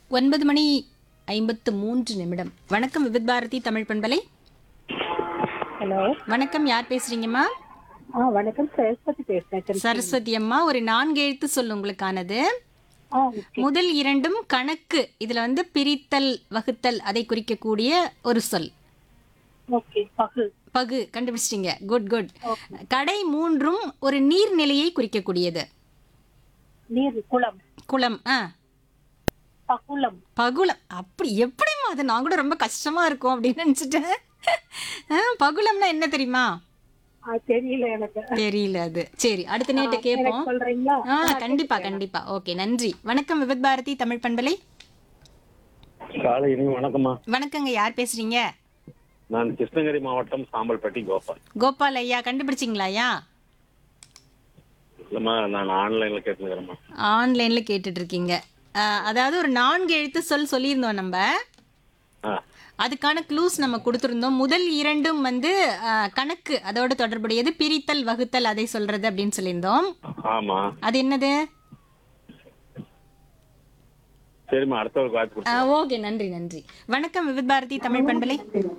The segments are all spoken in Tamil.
ஒன்பது மணி ஐம்பத்து மூன்று நிமிடம் வணக்கம் விவித் பாரதி தமிழ் பண்பலை ஹலோ வணக்கம் யார் பேசுறீங்கம்மா ஆ வணக்கம் சரஸ்வதி பேசுறேன் திருச்சி. சரஸ்வதி அம்மா ஒரு நான்கு எழுத்து சொல் உங்களுக்கானது ஆ முதல் இரண்டும் கணக்கு இதுல வந்து பிரித்தல் வகுத்தல் அதை குறிக்கக்கூடிய ஒரு சொல் ஓகே பகு பகு கண்டுபிடிச்சிட்டீங்க குட் குட் கடை மூன்றும் ஒரு நீர்நிலையை குறிக்கக்கூடியது நீர் குளம் குளம் ஆ பகுளம் பகுளம் அப்படி எப்படிம்மா அது நான் கூட ரொம்ப கஷ்டமா இருக்கும் அப்படின்னு நினைச்சிட்டேன் ஆ, பகுளம்னா என்ன தெரியுமா ஆ, தெரியல எனக்கு தெரியல அது சரி அடுத்த நேட்ட கேட்போம் சொல்றீங்களா ஆ கண்டிப்பா கண்டிப்பா ஓகே நன்றி வணக்கம் விபத் பாரதி தமிழ் பண்பலை காலை இனி வணக்கம்மா வணக்கங்க யார் பேசுறீங்க நான் கிருஷ்ணகிரி மாவட்டம் சாம்பல்பட்டி கோபால் கோபால் ஐயா கண்டுபிடிச்சிங்களா ஐயா இல்லம்மா நான் ஆன்லைன்ல கேட்டுக்கிறேம்மா ஆன்லைன்ல கேட்டுட்டு இருக்கீங்க ஆ, அதாவது ஒரு நான்கு எழுத்து சொல் சொல்லியிருந்தோம் நம்ம ஆ அதுக்கான க்ளூஸ் நம்ம கொடுத்துருந்தோம் முதல் இரண்டும் வந்து ஆ, கணக்கு அதோட தொடர்புடையது பிரித்தல் வகுத்தல் அதை சொல்றது அப்படின்னு சொல்லியிருந்தோம் ஆமா அது என்னது சரிம்மா அடுத்தவருக்கு வாய்ப்பு கொடுத்து ஓகே நன்றி நன்றி வணக்கம் விவித் பாரதி தமிழ் பண்பலை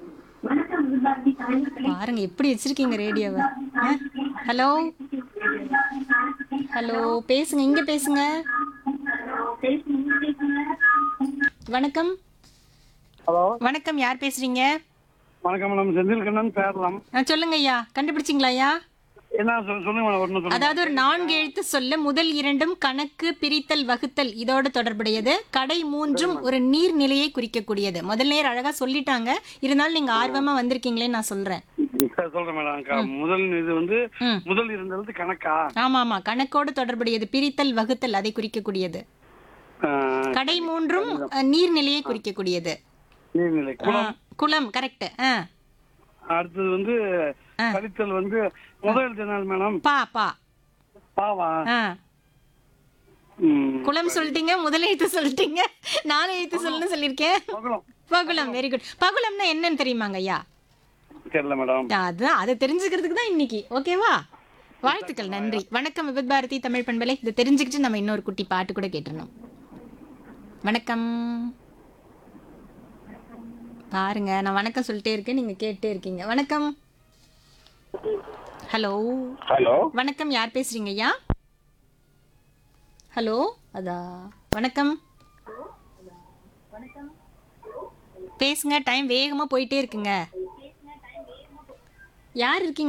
பாருங்க எப்படி வச்சிருக்கீங்க ரேடியோவை ஹலோ ஹலோ பேசுங்க இங்க பேசுங்க வணக்கம் ஹலோ வணக்கம் யார் பேசுறீங்க வணக்கம் மேடம் செந்தில் கண்ணன் பேரலாம் ஆ, சொல்லுங்க ஐயா கண்டுபிடிச்சிங்களா ஐயா என்ன சொல் சொல்லுங்க மேடம் ஒன்று சொல்லுங்க அதாவது ஒரு நான்கு எழுத்து சொல்ல முதல் இரண்டும் கணக்கு பிரித்தல் வகுத்தல் இதோடு தொடர்புடையது கடை மூன்றும் ஒரு நீர்நிலையை குறிக்கக்கூடியது முதல் நேர் அழகா சொல்லிட்டாங்க இருந்தாலும் நீங்க ஆர்வமா வந்திருக்கீங்களேன்னு நான் சொல்றேன் சரி, சொல்றேன் மேடம் க- முதல் இது வந்து ம். முதல் இருந்தது கணக்கா ஆமா ஆமா கணக்கோடு தொடர்புடையது பிரித்தல் வகுத்தல் அதை குறிக்கக்கூடியது ஆஹ், கடை மூன்றும் அஹ், நீர்நிலையை குறிக்கக்கூடியது நீர்நிலை ஆ, குளம் குளம் கரெக்ட் அடுத்தது வந்து கழித்தல் வந்து முதல் எழுத்து என்ன மேடம் பா பா பாவா ஆ ம், குளம் சொல்லிட்டீங்க முதல் எழுத்து சொல்லிட்டீங்க நாலு எழுத்து சொல்லுன்னு சொல்லியிருக்கேன் பகுளம் பகுளம் வெரி குட் பகுளம்னா என்னன்னு தெரியுமாங்க ஐயா தெரியல மேடம் அதான் அதை தெரிஞ்சுக்கிறதுக்கு தான் இன்னைக்கு ஓகேவா வாழ்த்துக்கள் நன்றி வணக்கம் விபத் பாரதி தமிழ் பண்பலை இதை தெரிஞ்சுக்கிட்டு நம்ம இன்னொரு குட்டி பாட்டு கூட கேட்டுருணும் வணக்கம் பாருங்க நான் வணக்கம் சொல்லிட்டே இருக்கேன் நீங்க கேட்டே இருக்கீங்க வணக்கம் ஹலோ ஹலோ வணக்கம் யார் பேசுறீங்க ஐயா ஹலோ அதா வணக்கம் பேசுங்க டைம் வேகமா போயிட்டே இருக்குங்க யார் இருக்கீங்க